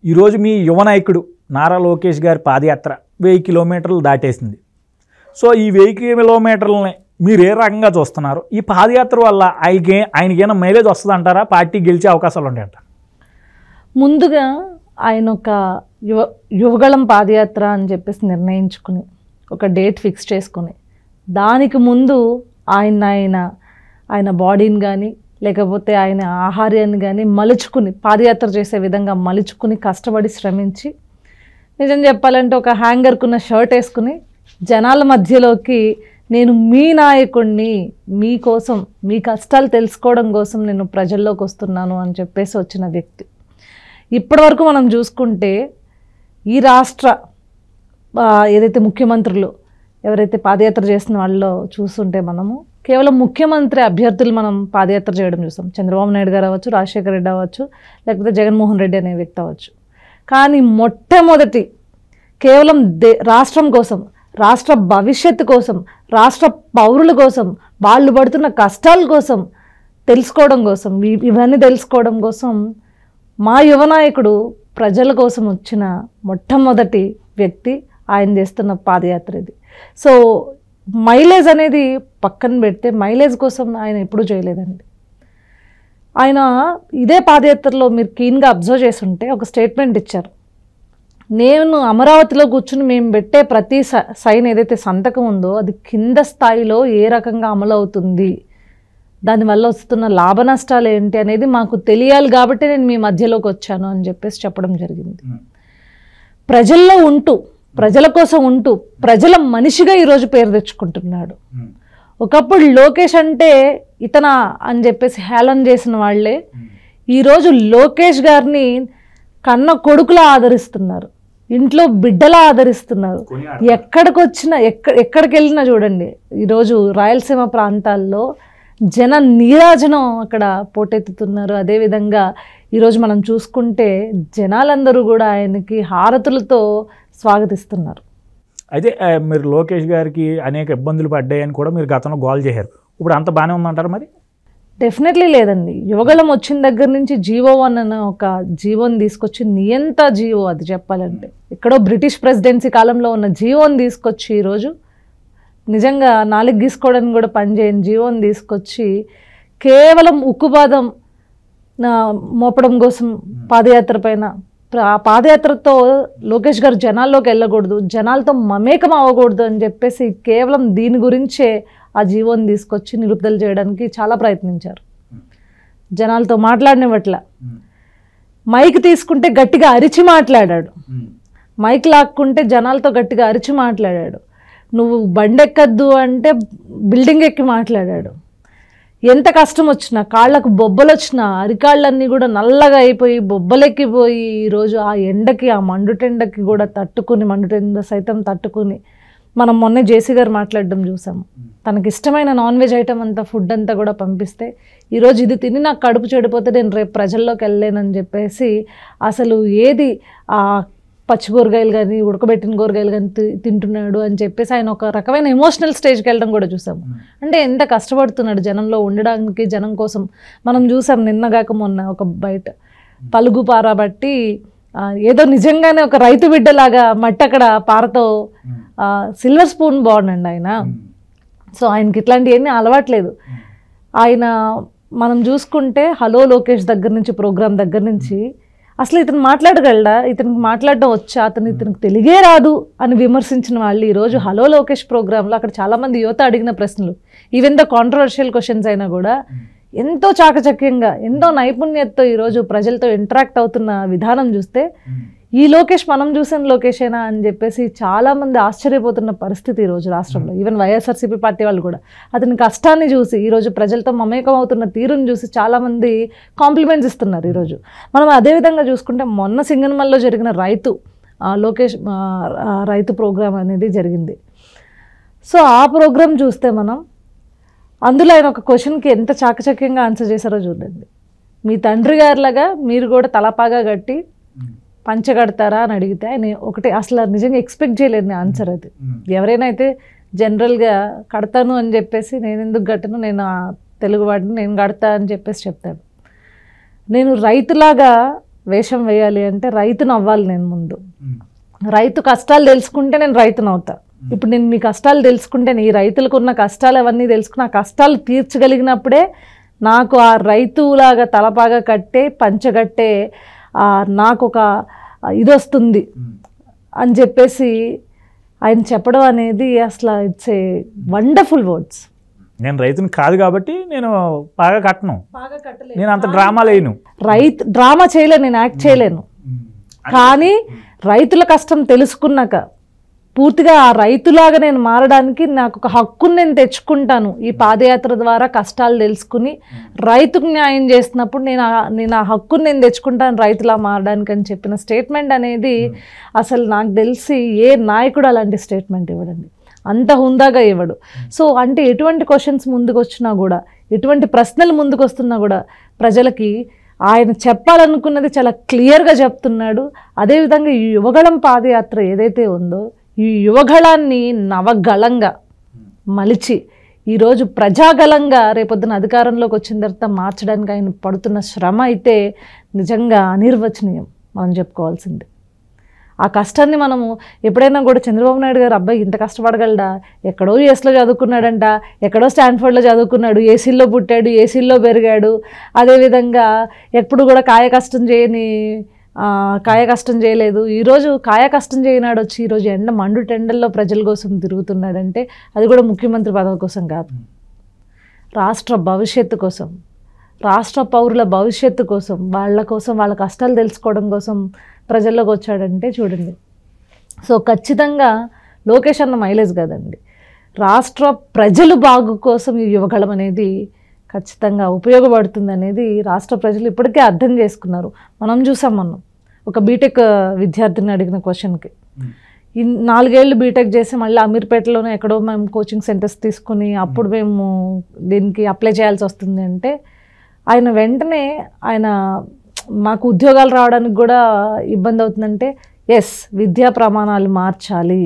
ఈరోజు మీ యువ నాయకుడు నారా లోకేష్ గారి పాదయాత్ర వెయ్యి కిలోమీటర్లు దాటేసింది సో ఈ వెయ్యి కిలోమీటర్లని మీరు ఏ రకంగా చూస్తున్నారు ఈ పాదయాత్ర వల్ల ఆయనకి ఆయనకేమైనా మైలేజ్ వస్తుంది అంటారా పార్టీ గెలిచే అవకాశాలు ఉంటాయంట ముందుగా ఆయన ఒక యువ యువగళం పాదయాత్ర అని చెప్పేసి నిర్ణయించుకుని ఒక డేట్ ఫిక్స్ చేసుకుని దానికి ముందు ఆయన ఆయన ఆయన బాడీని కానీ లేకపోతే ఆయన ఆహార్యాన్ని కానీ మలుచుకుని పాదయాత్ర చేసే విధంగా మలుచుకుని కష్టపడి శ్రమించి నిజం చెప్పాలంటే ఒక హ్యాంగర్కున్న షర్ట్ వేసుకుని జనాల మధ్యలోకి నేను మీ నాయకుడిని మీకోసం మీ కష్టాలు తెలుసుకోవడం కోసం నేను ప్రజల్లోకి వస్తున్నాను అని చెప్పేసి వచ్చిన వ్యక్తి ఇప్పటివరకు మనం చూసుకుంటే ఈ రాష్ట్ర ఆ, ఏదైతే ముఖ్యమంత్రులు ఎవరైతే పాదయాత్ర చేసిన వాళ్ళలో చూస్తుంటే మనము కేవలం ముఖ్యమంత్రి అభ్యర్థులు మనం పాదయాత్ర చేయడం చూస్తాం చంద్రబాబు నాయుడు గారు అవ్వచ్చు రాజశేఖర రెడ్డి అవ్వచ్చు లేకపోతే జగన్మోహన్ రెడ్డి అనే వ్యక్తి అవ్వచ్చు కానీ మొట్టమొదటి కేవలం దే రాష్ట్రం కోసం రాష్ట్ర భవిష్యత్తు కోసం రాష్ట్ర పౌరుల కోసం వాళ్ళు పడుతున్న కష్టాల కోసం తెలుసుకోవడం కోసం ఇ- ఇవన్నీ తెలుసుకోవడం కోసం మా యువ నాయకుడు ప్రజల కోసం వచ్చిన మొట్టమొదటి వ్యక్తి ఆయన చేస్తున్న పాదయాత్ర ఇది సో మైలేజ్ అనేది పక్కన పెడితే మైలేజ్ కోసం ఆయన ఎప్పుడూ చేయలేదండి ఆయన ఇదే పాదయాత్రలో మీరు కీన్గా అబ్జర్వ్ చేస్తుంటే ఒక స్టేట్మెంట్ ఇచ్చారు నేను అమరావతిలో కూర్చుని మేము పెట్టే ప్రతి స- సైన్ ఏదైతే సంతకం ఉందో అది కింద స్థాయిలో ఏ రకంగా అమలు అవుతుంది దానివల్ల వస్తున్న లాభ నష్టాలు ఏంటి అనేది మాకు తెలియాలి కాబట్టి నేను మీ మధ్యలోకి వచ్చాను అని చెప్పేసి చెప్పడం జరిగింది ప్రజల్లో ఉంటూ ప్రజల కోసం ఉంటూ ప్రజల మనిషిగా ఈరోజు పేరు తెచ్చుకుంటున్నాడు ఒకప్పుడు లోకేష్ అంటే ఇతన అని చెప్పేసి హేళన చేసిన వాళ్ళే ఈరోజు లోకేష్ గారిని కన్న కొడుకులా ఆదరిస్తున్నారు ఇంట్లో బిడ్డలా ఆదరిస్తున్నారు ఎక్కడికి వచ్చినా ఎక్కడ ఎక్కడికి వెళ్ళినా చూడండి ఈరోజు రాయలసీమ ప్రాంతాల్లో జన నీరాజనం అక్కడ పోటెత్తుతున్నారు అదేవిధంగా ఈరోజు మనం చూసుకుంటే జనాలందరూ కూడా ఆయనకి హారతులతో స్వాగతిస్తున్నారు అయితే ఆ, మీరు లోకేష్ గారికి అనేక ఇబ్బందులు పడ్డాయని కూడా మీరు గతంలో గోల్ చేశారు ఇప్పుడు అంత బాగానే ఉందంటారు మరి డెఫినెట్లీ లేదండి యువగళం వచ్చిన దగ్గర నుంచి జీవో వన్ అన్న ఒక జీవోని తీసుకొచ్చి నియంత జీవో అది చెప్పాలంటే ఎక్కడో బ్రిటిష్ ప్రెసిడెన్సీ కాలంలో ఉన్న జీవోని తీసుకొచ్చి ఈరోజు నిజంగా నాలుగు గీసుకోవడానికి కూడా పనిచేయని జీవోని తీసుకొచ్చి కేవలం ఉక్కుపాదం నా మోపడం కోసం పాదయాత్ర పైన ప్ర- ఆ పాదయాత్రతో లోకేష్ గారు జనాల్లోకి వెళ్ళకూడదు జనాలతో మమేకం అవ్వకూడదు అని చెప్పేసి కేవలం దీని గురించే ఆ జీవోని తీసుకొచ్చి నిలుపుదల చేయడానికి చాలా ప్రయత్నించారు జనాలతో మాట్లాడినవట్ల మైక్ తీసుకుంటే గట్టిగా అరిచి మాట్లాడాడు మైక్ లాక్కుంటే జనాలతో గట్టిగా అరిచి మాట్లాడాడు నువ్వు బండెక్కద్దు అంటే బిల్డింగ్ ఎక్కి మాట్లాడాడు ఎంత కష్టం వచ్చినా కాళ్ళకు బొబ్బలు వచ్చినా అరికాళ్ళన్నీ కూడా నల్లగా అయిపోయి బొబ్బలెక్కిపోయి ఈరోజు ఆ ఎండకి ఆ మండుటెండకి కూడా తట్టుకుని మండుటెండ సైతం తట్టుకుని మనం మొన్నే జేసీ గారు మాట్లాడడం చూసాము తనకి ఇష్టమైన నాన్ వెజ్ ఐటమ్ అంతా ఫుడ్ అంతా కూడా పంపిస్తే ఈరోజు ఇది తిని నాకు కడుపు చెడిపోతే నేను రేపు ప్రజల్లోకి వెళ్ళలేనని చెప్పేసి అసలు ఏది ఆ పచ్చి కూరగాయలు కానీ ఉడకబెట్టిన కూరగాయలు కానీ తి- తింటున్నాడు అని చెప్పేసి ఆయన ఒక రకమైన ఎమోషనల్ స్టేజ్కి వెళ్ళడం కూడా చూసాము అంటే ఎంత కష్టపడుతున్నాడు జనంలో ఉండడానికి జనం కోసం మనం చూసాం నిన్నగాక మొన్న ఒక బయట పలుగు పారబట్టి ఆ, ఏదో నిజంగానే ఒక రైతు బిడ్డలాగా మట్టి అక్కడ పారతో ఆ, సిల్వర్ స్పూన్ బాగుండండి ఆయన సో ఆయనకి ఇట్లాంటివన్నీ అలవాట్లేదు ఆయన మనం చూసుకుంటే హలో లోకేష్ దగ్గర నుంచి ప్రోగ్రామ్ దగ్గర నుంచి అసలు ఇతను మాట్లాడగలడా ఇతనికి మాట్లాడడం వచ్చా అతను ఇతనికి తెలుగే రాదు అని విమర్శించిన వాళ్ళు ఈరోజు హలో లోకేష్ ప్రోగ్రాంలో అక్కడ చాలామంది యువత అడిగిన ప్రశ్నలు ఈవెన్ ద కాంట్రవర్షియల్ క్వశ్చన్స్ అయినా కూడా ఎంతో చాకచక్యంగా ఎంతో నైపుణ్యతతో ఈరోజు ప్రజలతో ఇంటరాక్ట్ అవుతున్న విధానం చూస్తే ఈ లోకేష్ మనం చూసిన లోకేషేనా అని చెప్పేసి చాలా మంది ఆశ్చర్యపోతున్న పరిస్థితి ఈరోజు రాష్ట్రంలో ఈవెన్ వైఎస్ఆర్సీపీ పార్టీ వాళ్ళు కూడా అతని కష్టాన్ని చూసి ఈరోజు ప్రజలతో మమేకం అవుతున్న తీరుని చూసి చాలామంది కాంప్లిమెంట్స్ ఇస్తున్నారు ఈరోజు మనం అదేవిధంగా చూసుకుంటే మొన్న సింగనమల్లో జరిగిన రైతు ఆ, లోకేష్ ఆ, ఆ, రైతు ప్రోగ్రాం అనేది జరిగింది సో ఆ ప్రోగ్రాం చూస్తే మనం అందులో ఆయన ఒక క్వశ్చన్కి ఎంత చాకచక్యంగా ఆన్సర్ చేశారో చూడండి మీ తండ్రి గారిలాగా మీరు కూడా తలపాగా కట్టి పంచగడతారా అని అడిగితే ఆయన ఒకటి అసలు నిజంగా ఎక్స్పెక్ట్ చేయలేదు నేను ఆన్సర్ అది ఎవరైనా అయితే జనరల్గా కడతాను అని చెప్పేసి నేను ఎందుకు కట్టను నేను ఆ తెలుగువాడిని నేను కడతా అని చెప్పేసి చెప్తాను నేను రైతులాగా వేషం వేయాలి అంటే రైతును అవ్వాలి నేను ముందు రైతు కష్టాలు తెలుసుకుంటే నేను రైతును అవుతా ఇప్పుడు నేను మీ కష్టాలు తెలుసుకుంటే ఈ రైతులకు ఉన్న కష్టాలు అవన్నీ తెలుసుకుని ఆ కష్టాలు తీర్చగలిగినప్పుడే నాకు ఆ రైతులాగా తలపాగా కట్టే పంచగట్టే ఆ, నాకు ఒక ఇది వస్తుంది అని చెప్పేసి ఆయన చెప్పడం అనేది అసలు ఇట్స్ ఏ వండర్ఫుల్ వర్డ్స్ నేను రైతుని కాదు కాబట్టి నేను బాగా కట్టను బాగా కట్టలేదు నేను అంత డ్రామా లేను రైతు డ్రామా చేయలేను నేను యాక్ట్ చేయలేను కానీ రైతుల కష్టం తెలుసుకున్నాక పూర్తిగా ఆ రైతులాగా నేను మారడానికి నాకు ఒక హక్కుని నేను తెచ్చుకుంటాను ఈ పాదయాత్ర ద్వారా కష్టాలు తెలుసుకుని రైతుకు న్యాయం చేస్తున్నప్పుడు నేను ఆ- నేను ఆ హక్కుని నేను తెచ్చుకుంటాను రైతులా మారడానికి అని చెప్పిన స్టేట్మెంట్ అనేది అసలు నాకు తెలిసి ఏ నాయకుడు అలాంటి స్టేట్మెంట్ ఇవ్వడండి అంత హుందాగా ఇవ్వడు సో అంటే ఎటువంటి క్వశ్చన్స్ ముందుకు వచ్చినా కూడా ఎటువంటి ప్రశ్నలు ముందుకు వస్తున్నా కూడా ప్రజలకి ఆయన చెప్పాలనుకున్నది చాలా క్లియర్గా చెప్తున్నాడు అదేవిధంగా ఈ యువగళం పాదయాత్ర ఏదైతే ఉందో ఈ యువగళాన్ని నవగళంగా మలిచి ఈరోజు ప్రజాగళంగా రేపొద్దున అధికారంలోకి వచ్చిన తర్వాత మార్చడానికి ఆయన పడుతున్న శ్రమ అయితే నిజంగా అనిర్వచనీయం మనం చెప్పుకోవాల్సింది ఆ కష్టాన్ని మనము ఎప్పుడైనా కూడా చంద్రబాబు నాయుడు గారు అబ్బాయి ఇంత కష్టపడగలడా ఎక్కడో యూఎస్లో చదువుకున్నాడంట ఎక్కడో స్టాన్ఫర్డ్లో చదువుకున్నాడు ఏసీల్లో పుట్టాడు ఏసీల్లో పెరిగాడు అదేవిధంగా ఎప్పుడు కూడా కాయ కష్టం చేయని ఆ, కాయ కష్టం చేయలేదు ఈరోజు కాయ కష్టం చేయనాడు వచ్చి ఈరోజు ఎండ మండు టెండల్లో ప్రజల కోసం తిరుగుతున్నాడంటే అది కూడా ముఖ్యమంత్రి పదవి కోసం కాదు రాష్ట్ర భవిష్యత్తు కోసం రాష్ట్ర పౌరుల భవిష్యత్తు కోసం వాళ్ళ కోసం వాళ్ళ కష్టాలు తెలుసుకోవడం కోసం ప్రజల్లోకి వచ్చాడంటే చూడండి సో ఖచ్చితంగా లోకేష్ అన్న మైలేజ్ కదండి రాష్ట్ర ప్రజలు బాగు కోసం ఈ యువగళం అనేది ఖచ్చితంగా ఉపయోగపడుతుంది అనేది రాష్ట్ర ప్రజలు ఇప్పటికే అర్థం చేసుకున్నారు మనం చూసాం మనం ఒక బీటెక్ విద్యార్థిని అడిగిన క్వశ్చన్కి ఈ నాలుగేళ్ళు బీటెక్ చేసి మళ్ళీ అమీర్పేటలోనే ఎక్కడో మేము కోచింగ్ సెంటర్స్ తీసుకుని అప్పుడు మేము దీనికి అప్లై చేయాల్సి వస్తుంది అంటే ఆయన వెంటనే ఆయన మాకు ఉద్యోగాలు రావడానికి కూడా ఇబ్బంది అవుతుందంటే ఎస్ విద్యా ప్రమాణాలు మార్చాలి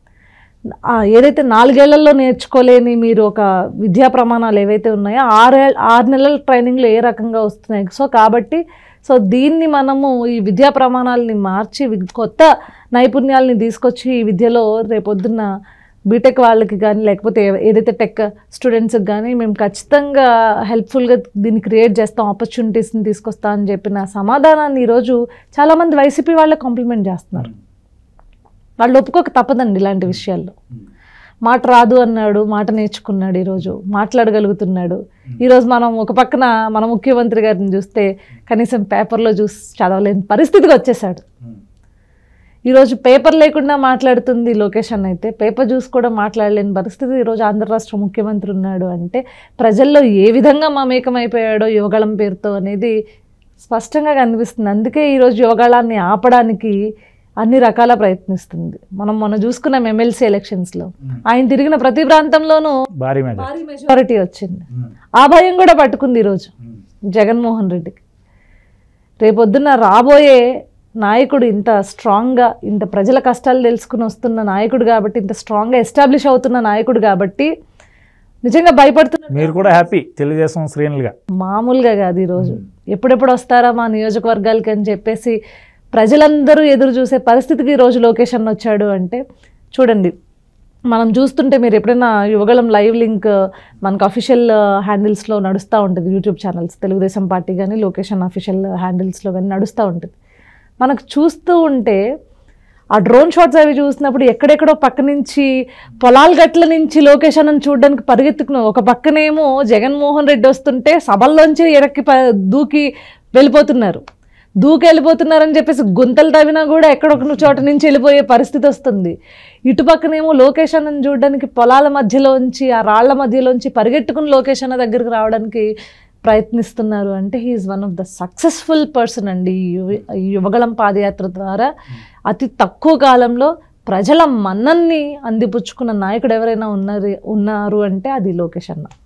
ఆ, ఏదైతే నాలుగేళ్లలో నేర్చుకోలేని మీరు ఒక విద్యా ప్రమాణాలు ఏవైతే ఉన్నాయో ఆరే ఆరు నెలల ట్రైనింగ్లో ఏ రకంగా వస్తున్నాయి సో కాబట్టి సో దీన్ని మనము ఈ విద్యా ప్రమాణాలని మార్చి వి- కొత్త నైపుణ్యాలని తీసుకొచ్చి ఈ విద్యలో రేపొద్దున్న బీటెక్ వాళ్ళకి కానీ లేకపోతే ఏ- ఏదైతే టెక్ స్టూడెంట్స్కి కానీ మేము ఖచ్చితంగా హెల్ప్ఫుల్గా దీన్ని క్రియేట్ చేస్తాం ఆపర్చునిటీస్ని తీసుకొస్తాం అని చెప్పిన సమాధానాన్ని ఈరోజు చాలామంది వైసీపీ వాళ్ళే కాంప్లిమెంట్ చేస్తున్నారు వాళ్ళు ఒప్పుకోక తప్పదండి ఇలాంటి విషయాల్లో మాట రాదు అన్నాడు మాట నేర్చుకున్నాడు ఈరోజు మాట్లాడగలుగుతున్నాడు ఈరోజు మనం ఒక పక్కన మన ముఖ్యమంత్రి గారిని చూస్తే కనీసం పేపర్లో చూసి చదవలేని పరిస్థితికి వచ్చేసాడు ఈరోజు పేపర్ లేకుండా మాట్లాడుతుంది లోకేష్ అన్న అయితే పేపర్ చూసి కూడా మాట్లాడలేని పరిస్థితి ఈరోజు ఆంధ్ర రాష్ట్ర ముఖ్యమంత్రి ఉన్నాడు అంటే ప్రజల్లో ఏ విధంగా మమేకమైపోయాడో యువగళం పేరుతో అనేది స్పష్టంగా కనిపిస్తుంది అందుకే ఈరోజు యువగళాన్ని ఆపడానికి అన్ని రకాల ప్రయత్నిస్తుంది మనం మొన్న చూసుకున్నాం ఎమ్మెల్సీ ఎలక్షన్స్లో ఆయన తిరిగిన ప్రతి ప్రాంతంలోనూ భారీ మీద భారీ మెజారిటీ వచ్చింది ఆ భయం కూడా పట్టుకుంది ఈరోజు జగన్మోహన్ రెడ్డికి రేపొద్దున రాబోయే నాయకుడు ఇంత స్ట్రాంగ్గా ఇంత ప్రజల కష్టాలు తెలుసుకుని వస్తున్న నాయకుడు కాబట్టి ఇంత స్ట్రాంగ్గా ఎస్టాబ్లిష్ అవుతున్న నాయకుడు కాబట్టి నిజంగా భయపడుతున్న మీరు కూడా హ్యాపీ తెలుగుదేశం శ్రేణులుగా మామూలుగా కాదు ఈరోజు ఎప్పుడెప్పుడు వస్తారా మా నియోజకవర్గాలకి అని చెప్పేసి ప్రజలందరూ ఎదురు చూసే పరిస్థితికి ఈరోజు లోకేష్ అన్న వచ్చాడు అంటే చూడండి మనం చూస్తుంటే మీరు ఎప్పుడైనా యువగళం లైవ్ లింక్ మనకు అఫీషియల్ హ్యాండిల్స్లో నడుస్తూ ఉంటుంది యూట్యూబ్ ఛానల్స్ తెలుగుదేశం పార్టీ కానీ లొకేషన్ అఫీషియల్ హ్యాండిల్స్లో కానీ నడుస్తూ ఉంటుంది మనకు చూస్తూ ఉంటే ఆ డ్రోన్ షాట్స్ అవి చూసినప్పుడు ఎక్కడెక్కడో పక్క నుంచి పొలాల గట్ల నుంచి లొకేషన్ అని చూడడానికి పరిగెత్తుకున్నాం ఒక పక్కనేమో జగన్మోహన్ రెడ్డి వస్తుంటే సభల్లోంచి ఎరక్కి ప- దూకి వెళ్ళిపోతున్నారు దూకి వెళ్ళిపోతున్నారని చెప్పేసి గుంతలు తవ్వినా కూడా ఎక్కడొక చోట నుంచి వెళ్ళిపోయే పరిస్థితి వస్తుంది ఇటు పక్కనేమో లొకేషన్ అని చూడడానికి పొలాల మధ్యలోంచి ఆ రాళ్ల మధ్యలోంచి పరిగెట్టుకుని లొకేషన్ దగ్గరికి రావడానికి ప్రయత్నిస్తున్నారు అంటే he is one of the successful person అండి ఈ యువ- ఈ యువగళం పాదయాత్ర ద్వారా అతి తక్కువ కాలంలో ప్రజల మన్నన్ని అందిపుచ్చుకున్న నాయకుడు ఎవరైనా ఉన్నారు ఉన్నారు అంటే అది లోకేష్ అన్న